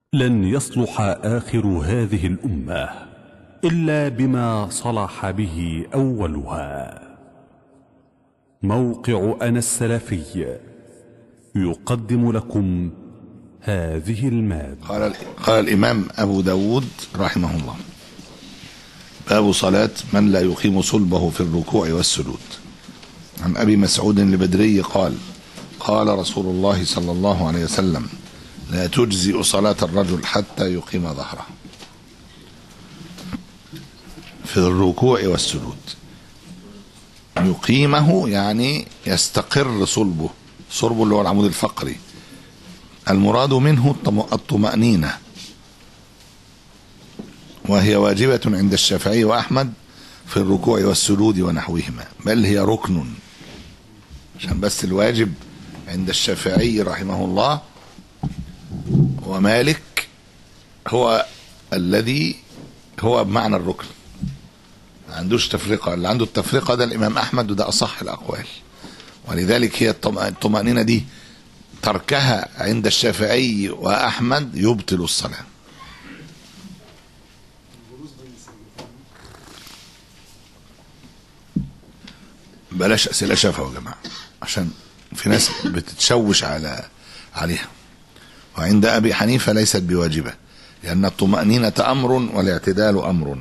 لن يصلح اخر هذه الامه الا بما صلح به اولها موقع انا السلفي يقدم لكم هذه الماده قال قال الإمام أبو داود رحمه الله باب صلاة من لا يقيم صلبه في الركوع والسجود عن أبي مسعود البدري قال قال رسول الله صلى الله عليه وسلم لا تجزئ صلاة الرجل حتى يقيم ظهره في الركوع والسجود يقيمه يعني يستقر صلبه صلبه اللي هو العمود الفقري المراد منه الطم- الطمأنينة وهي واجبة عند الشافعي وأحمد في الركوع والسجود ونحوهما بل هي ركن عشان بس الواجب عند الشافعي رحمه الله ومالك هو الذي هو بمعنى الركن ما عندوش تفرقة اللي عنده التفرقة ده الإمام أحمد وده أصح الأقوال ولذلك هي الطم- الطمأنينة دي تركها عند الشافعي وأحمد يبطل الصلاة بلاش أسئلة شافعة يا جماعة عشان في ناس بتتشوش على عليها وعند أبي حنيفة ليست بواجبة لأن الطمأنينة أمر والاعتدال أمر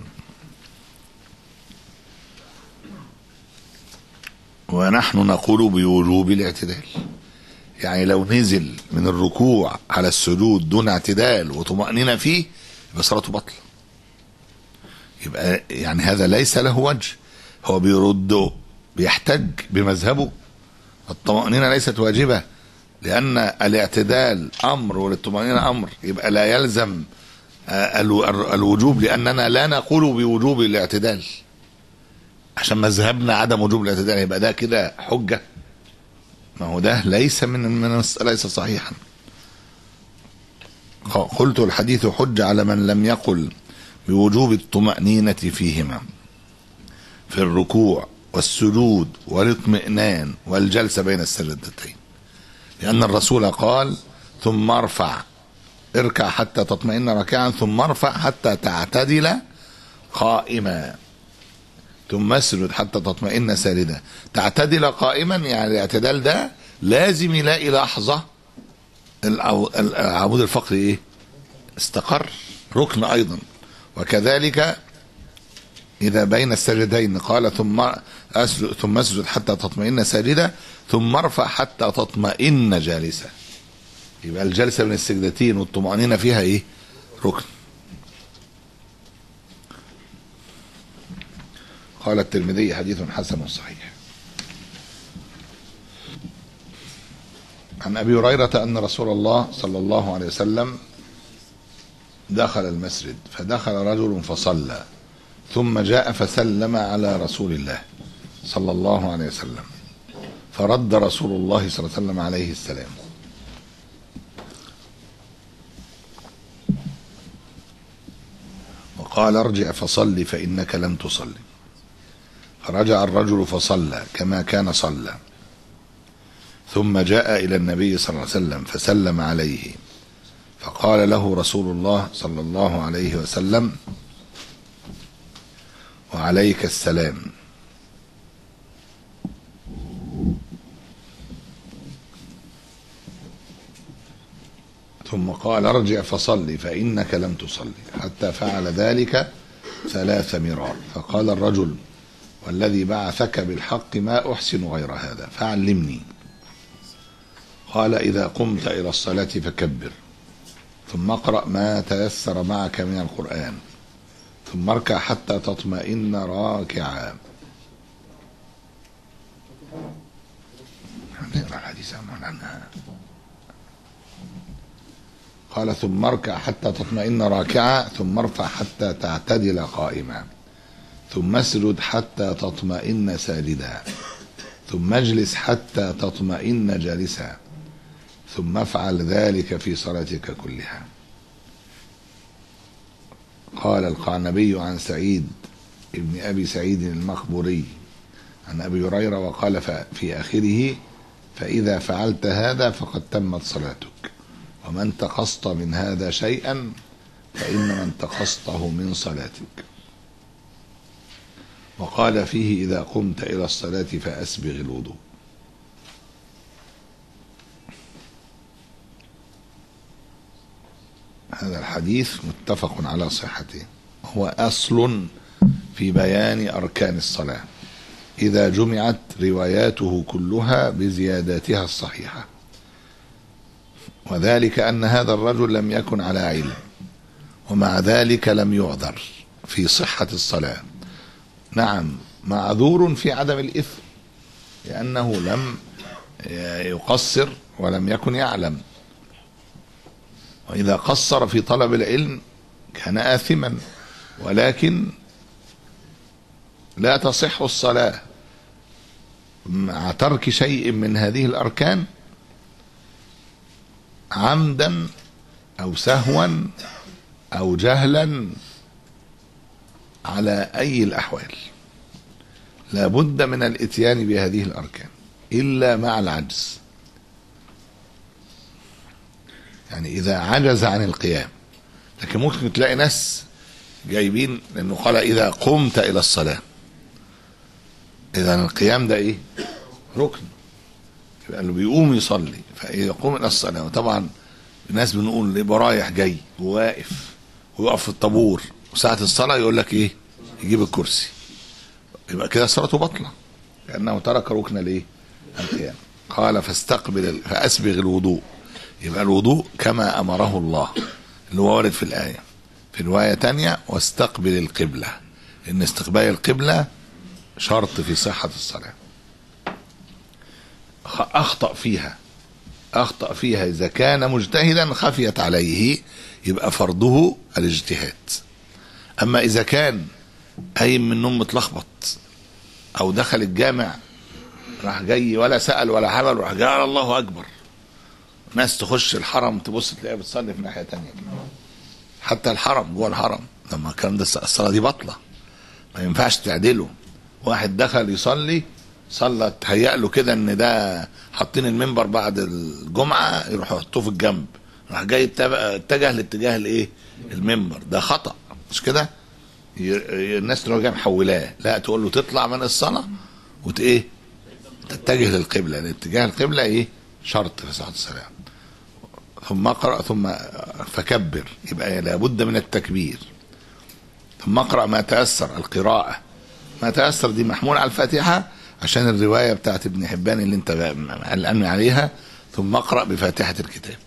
ونحن نقول بوجوب الاعتدال يعني لو نزل من الركوع على السجود دون اعتدال وطمأنينة فيه يبقى صلاته بطل يبقى يعني هذا ليس له وجه هو بيرده بيحتج بمذهبه الطمأنينة ليست واجبة لأن الاعتدال أمر والطمأنينة أمر يبقى لا يلزم آه، الو- الوجوب لأننا لا نقول بوجوب الاعتدال عشان مذهبنا عدم وجوب الاعتدال يبقى ده كده حجة ما هو ده ليس من من ليس صحيحا قلت الحديث حج على من لم يقل بوجوب الطمأنينة فيهما في الركوع والسجود والاطمئنان والجلسة بين السجدتين لأن الرسول قال ثم ارفع اركع حتى تطمئن راكعا ثم ارفع حتى تعتدل قائما ثم اسجد حتى تطمئن ساردا تعتدل قائما يعني الاعتدال ده لازم يلاقي لحظة العو- العمود الفقري ايه استقر ركن ايضا وكذلك اذا بين السجدين قال ثم اسجد ثم اسجد حتى تطمئن ساجدا ثم ارفع حتى تطمئن جالسا يبقى الجلسه بين السجدتين والطمأنينة فيها ايه ركن قال الترمذي حديث حسن صحيح عن ابي هريره ان رسول الله صلى الله عليه وسلم دخل المسجد فدخل رجل فصلى ثم جاء فسلم على رسول الله صلى الله عليه وسلم فرد رسول الله صلى الله عليه وسلم عليه السلام وقال ارجع فصل فانك لم تصلي فرجع الرجل فصلى كما كان صلى ثم جاء الى النبي صلى الله عليه وسلم فسلم عليه فقال له رسول الله صلى الله عليه وسلم وعليك السلام ثم قال ارجع فصلي فانك لم تصلي حتى فعل ذلك ثلاث مرار فقال الرجل والذي بعثك بالحق ما احسن غير هذا فعلمني قال اذا قمت الى الصلاه فكبر ثم اقرا ما تيسر معك من القران ثم اركع حتى تطمئن راكعا نقرا الحديث عن عنها قال ثم اركع حتى تطمئن راكعا ثم ارفع حتى تعتدل قائما ثم اسجد حتى تطمئن ساجدا ثم اجلس حتى تطمئن جالسا ثم افعل ذلك في صلاتك كلها قال القعنبي عن سعيد ابن ابي سعيد المخبوري عن ابي هريره وقال ف- في اخره فاذا فعلت هذا فقد تمت صلاتك وما انتقصت من هذا شيئا فإنما انتقصته من صلاتك وقال فيه إذا قمت إلى الصلاة فأسبغ الوضوء هذا الحديث متفق على صحته هو أصل في بيان أركان الصلاة إذا جمعت رواياته كلها بزياداتها الصحيحة وذلك أن هذا الرجل لم يكن على علم ومع ذلك لم يعذر في صحة الصلاة نعم معذور في عدم الإثم لأنه لم يقصر ولم يكن يعلم وإذا قصر في طلب العلم كان آثما ولكن لا تصح الصلاة مع ترك شيء من هذه الأركان عمدا أو سهوا أو جهلا على أي الأحوال لا بد من الاتيان بهذه الأركان إلا مع العجز يعني إذا عجز عن القيام لكن ممكن تلاقي ناس جايبين لأنه قال إذا قمت إلى الصلاة إذا القيام ده إيه؟ ركن يبقى اللي بيقوم يصلي فإذا قوم إلى الصلاة وطبعا الناس بنقول يبقى رايح جاي وواقف ويقف في الطابور وساعة الصلاة يقول لك إيه؟ يجيب الكرسي يبقى كده صلاته باطلة لأنه ترك ركن الإيه؟ القيام قال فاستقبل فأسبغ الوضوء يبقى الوضوء كما أمره الله اللي هو وارد في الآية في رواية تانية واستقبل القبلة إن استقبال القبلة شرط في صحة الصلاة أخطأ فيها أخطأ فيها إذا كان مجتهدا خفيت عليه يبقى فرضه الاجتهاد أما إذا كان قايم من النوم متلخبط أو دخل الجامع راح جاي ولا سأل ولا حمل راح جاء الله أكبر ناس تخش الحرم تبص تلاقيها بتصلي في ناحية تانية حتى الحرم جوه الحرم لما الكلام ده الصلاة دي بطلة ما ينفعش تعدله واحد دخل يصلي صلى تهيأ له كده ان ده حاطين المنبر بعد الجمعه يروحوا يحطوه في الجنب راح جاي اتجه لاتجاه الايه؟ المنبر ده خطا مش كده؟ الناس تروح جايه محولاه لا تقول له تطلع من الصلاه وت ايه؟ تتجه للقبله لان اتجاه القبله ايه؟ شرط في صلاه الصلاه ثم اقرا ثم فكبر يبقى لابد من التكبير ثم اقرا ما تيسر القراءه ما تيسر دي محمول على الفاتحه عشان الروايه بتاعت ابن حبان اللي انت قلقان عليها ثم اقرا بفاتحه الكتاب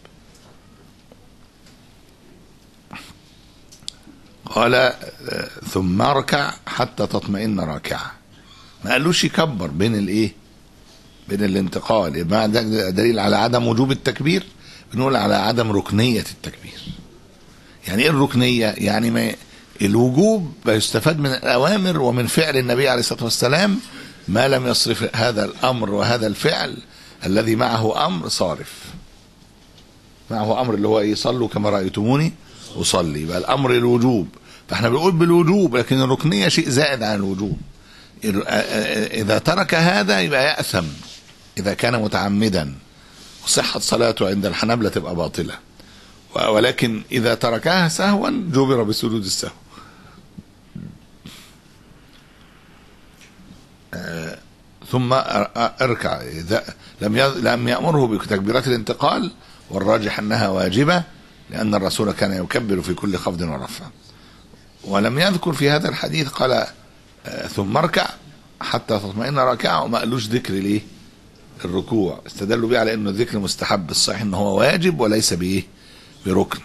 قال ثم اركع حتى تطمئن راكعه ما قالوش يكبر بين الايه بين الانتقال يبقى ده دليل على عدم وجوب التكبير بنقول على عدم ركنيه التكبير يعني ايه الركنيه يعني ما الوجوب يستفاد من الاوامر ومن فعل النبي عليه الصلاه والسلام ما لم يصرف هذا الامر وهذا الفعل الذي معه امر صارف معه امر اللي هو ايه صلوا كما رايتموني اصلي يبقى الامر الوجوب فاحنا بنقول بالوجوب لكن الركنيه شيء زائد عن الوجوب اذا ترك هذا يبقى ياثم اذا كان متعمدا وصحه صلاته عند الحنابله تبقى باطله ولكن اذا تركها سهوا جبر بسجود السهو ثم اركع اذا لم لم يامره بتكبيرات الانتقال والراجح انها واجبه لان الرسول كان يكبر في كل خفض ورفع ولم يذكر في هذا الحديث قال ثم اركع حتى تطمئن راكعه وما قالوش ذكر ليه الركوع استدلوا بيه على انه الذكر مستحب الصحيح ان هو واجب وليس بايه بركن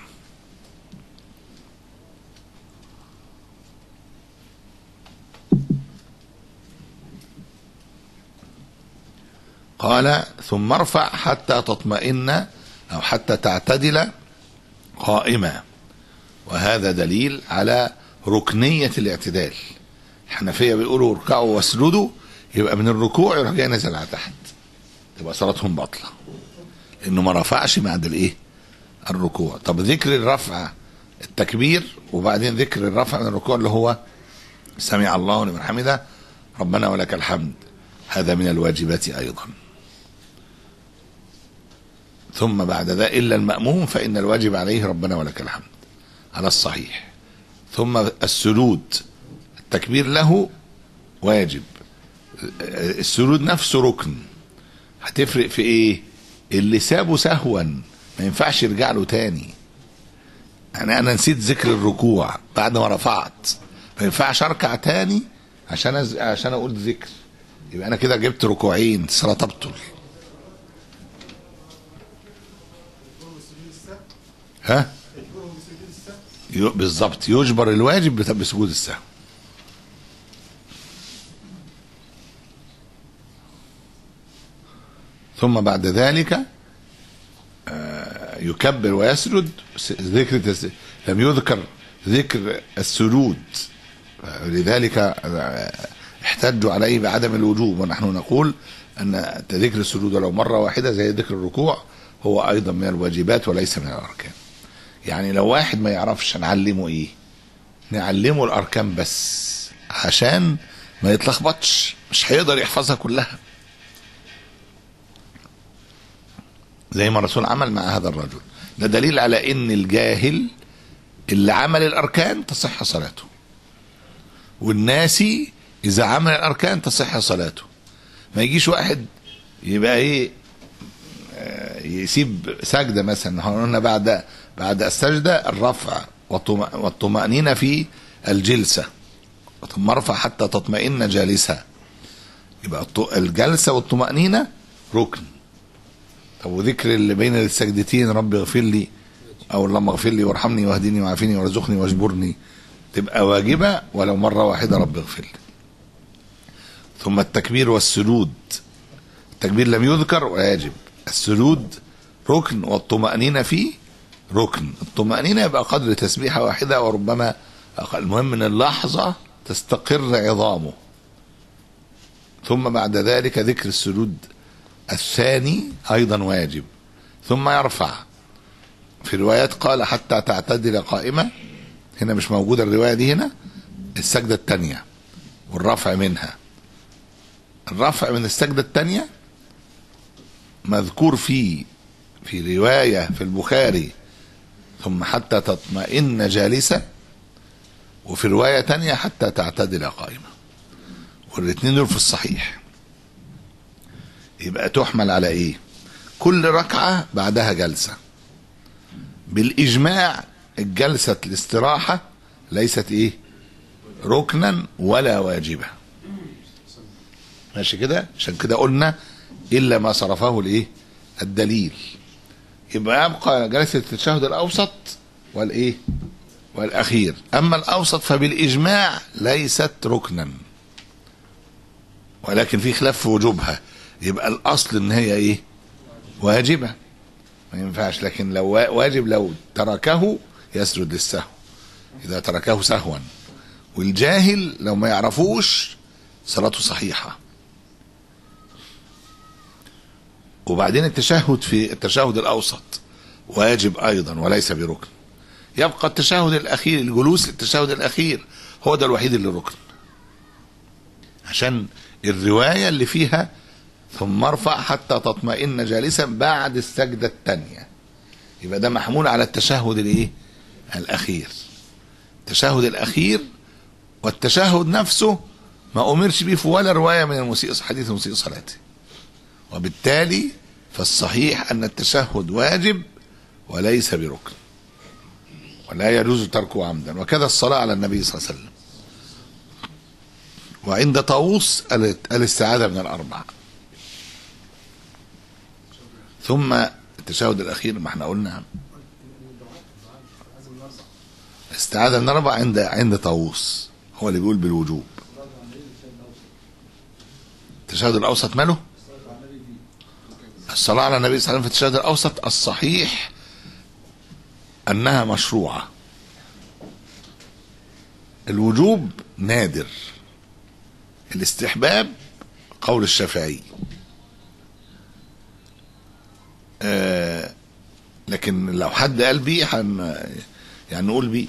قال ثم ارفع حتى تطمئن او حتى تعتدل قائما وهذا دليل على ركنية الاعتدال الحنفية بيقولوا اركعوا واسجدوا يبقى من الركوع يروح جاي نازل على تحت تبقى صلاتهم باطلة لأنه ما رفعش بعد الإيه؟ الركوع طب ذكر الرفع التكبير وبعدين ذكر الرفع من الركوع اللي هو سمع الله لمن حمده ربنا ولك الحمد هذا من الواجبات أيضا ثم بعد ذا إلا المأموم فإن الواجب عليه ربنا ولك الحمد على الصحيح ثم السجود التكبير له واجب السجود نفسه ركن هتفرق في ايه اللي سابه سهوا ما ينفعش يرجع له تاني يعني انا نسيت ذكر الركوع بعد ما رفعت ما ينفعش اركع تاني عشان أز... عشان اقول ذكر يبقى انا كده جبت ركوعين الصلاه تبطل ها ي- بالظبط يجبر الواجب بت- بسجود السهو ثم بعد ذلك آه، يكبر ويسجد س- ذكر تس... لم يذكر ذكر السجود لذلك آه، احتجوا عليه بعدم الوجوب ونحن نقول ان ذكر السجود ولو مره واحده زي ذكر الركوع هو ايضا من الواجبات وليس من الاركان يعني لو واحد ما يعرفش نعلمه ايه نعلمه الاركان بس عشان ما يتلخبطش مش هيقدر يحفظها كلها زي ما الرسول عمل مع هذا الرجل ده دليل على ان الجاهل اللي عمل الاركان تصح صلاته والناسي اذا عمل الاركان تصح صلاته ما يجيش واحد يبقى ايه آه، يسيب سجده مثلا احنا قلنا بعد بعد السجده الرفع والطم- والطمانينه في الجلسه ثم ارفع حتى تطمئن جالسها يبقى الط- الجلسه والطمانينه ركن طب وذكر اللي بين السجدتين رب اغفر لي او اللهم اغفر لي وارحمني واهدني وعافني وارزقني واجبرني تبقى واجبه ولو مره واحده رب اغفر لي ثم التكبير والسجود التكبير لم يذكر ويجب السجود ركن والطمأنينة فيه ركن الطمأنينة يبقى قدر تسبيحة واحدة وربما أقل المهم من اللحظة تستقر عظامه ثم بعد ذلك ذكر السجود الثاني أيضا واجب ثم يرفع في روايات قال حتى تعتدل قائمة هنا مش موجودة الرواية دي هنا السجدة الثانية والرفع منها الرفع من السجدة الثانية مذكور في في رواية في البخاري ثم حتى تطمئن جالسة وفي رواية تانية حتى تعتدل قائمة والاثنين دول في الصحيح يبقى تحمل على ايه كل ركعة بعدها جلسة بالإجماع الجلسة الاستراحة ليست ايه ركنا ولا واجبة ماشي كده عشان كده قلنا الا ما صرفه الايه الدليل يبقى يبقى جلسه التشهد الاوسط والايه والاخير اما الاوسط فبالاجماع ليست ركنا ولكن في خلاف في وجوبها يبقى الاصل ان هي ايه واجبه ما ينفعش لكن لو وا- واجب لو تركه يسجد للسهو اذا تركه سهوا والجاهل لو ما يعرفوش صلاته صحيحه وبعدين التشهد في التشهد الاوسط واجب ايضا وليس بركن يبقى التشهد الاخير الجلوس للتشهد الاخير هو ده الوحيد اللي ركن عشان الروايه اللي فيها ثم ارفع حتى تطمئن جالسا بعد السجده الثانيه يبقى ده محمول على التشهد الايه الاخير التشهد الاخير والتشهد نفسه ما امرش بيه في ولا روايه من المسيء حديث المسيء صلاته وبالتالي فالصحيح ان التشهد واجب وليس بركن ولا يجوز تركه عمدا وكذا الصلاه على النبي صلى الله عليه وسلم وعند طاووس ال- الاستعاذه من الاربع ثم التشهد الاخير ما احنا قلنا استعاذه من الاربع عند عند طاووس هو اللي بيقول بالوجوب التشهد الاوسط ماله الصلاة على النبي صلى الله عليه وسلم في التشهد الأوسط الصحيح أنها مشروعة الوجوب نادر الاستحباب قول الشافعي آه لكن لو حد قال بيه حن يعني نقول بيه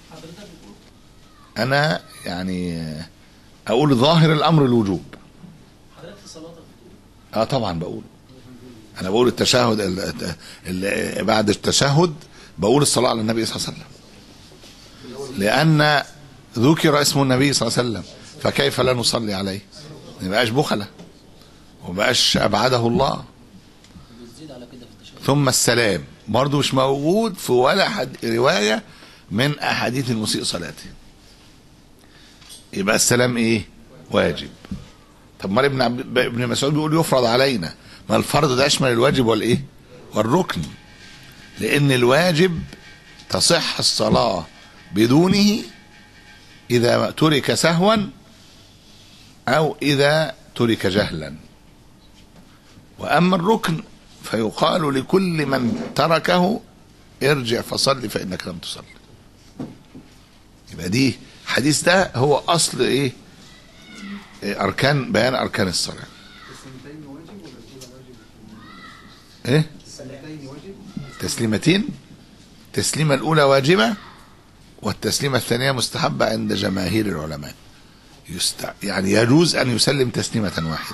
أنا يعني أقول ظاهر الأمر الوجوب حضرتك في صلاتك بتقول اه طبعا بقول انا بقول التشهد ال- ال- بعد التشهد بقول الصلاه على النبي صلى الله عليه وسلم لان ذكر اسم النبي صلى الله عليه وسلم فكيف لا نصلي عليه ما يبقاش بخله ومبقاش ابعده الله بتزيد على كده في التشهد ثم السلام برضه مش موجود في ولا حد روايه من احاديث المسيء صلاته يبقى السلام ايه واجب طب ما ابن عبد ابن مسعود بيقول يفرض علينا ما الفرض ده يشمل الواجب والايه والركن لان الواجب تصح الصلاه بدونه اذا ترك سهوا او اذا ترك جهلا واما الركن فيقال لكل من تركه ارجع فصل فانك لم تصلي يبقى دي الحديث ده هو اصل ايه إيه اركان بيان اركان الصلاه السنتين واجب ولا الأولى واجب؟ ايه السنتين واجب؟ تسليمتين التسليمه الاولى واجبه والتسليمه الثانيه مستحبه عند جماهير العلماء يست... يعني يجوز ان يسلم تسليمه واحده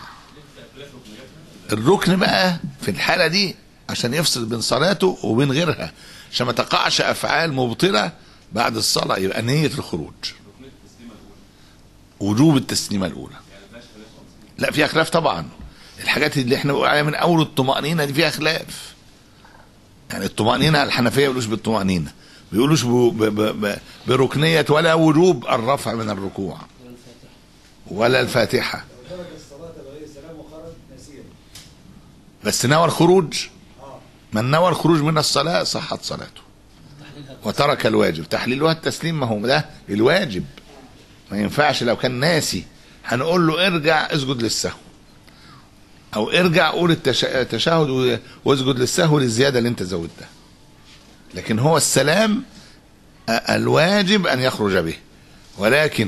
الركن بقى في الحاله دي عشان يفصل بين صلاته وبين غيرها عشان ما تقعش افعال مبطله بعد الصلاه يبقى نيه الخروج وجوب التسليمه الاولى لا فيها خلاف طبعا الحاجات اللي احنا بنقول عليها من اول الطمانينه دي فيها خلاف يعني الطمانينه الحنفيه ما بيقولوش بالطمانينه ما بيقولوش ب- ب- ب- ب- بركنيه ولا وجوب الرفع من الركوع ولا الفاتحه ترك الصلاة بغير سلام وخرج نسيا بس نوى الخروج من نوى الخروج من الصلاة صحت صلاته وترك الواجب تحليلها التسليم ما هو ده الواجب ما ينفعش لو كان ناسي هنقول له ارجع اسجد للسهو او ارجع قول التش- التشهد و- واسجد للسهو للزياده اللي انت زودتها لكن هو السلام ا- الواجب ان يخرج به ولكن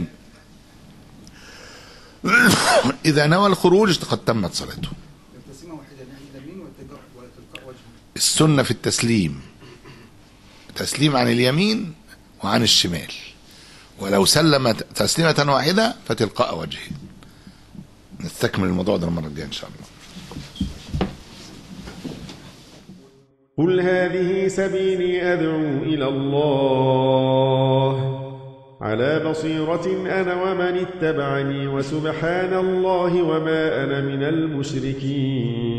اذا نوى الخروج قد تمت صلاته التسليمة واحدة ناحية اليمين والتلقاء والتلقاء وجهه السنة في التسليم تسليم عن اليمين وعن الشمال ولو سلم تسليمة واحدة فتلقاء وجهه نستكمل الموضوع ده المرة الجاية إن شاء الله قل هذه سبيلي أدعو إلى الله على بصيرة أنا ومن اتبعني وسبحان الله وما أنا من المشركين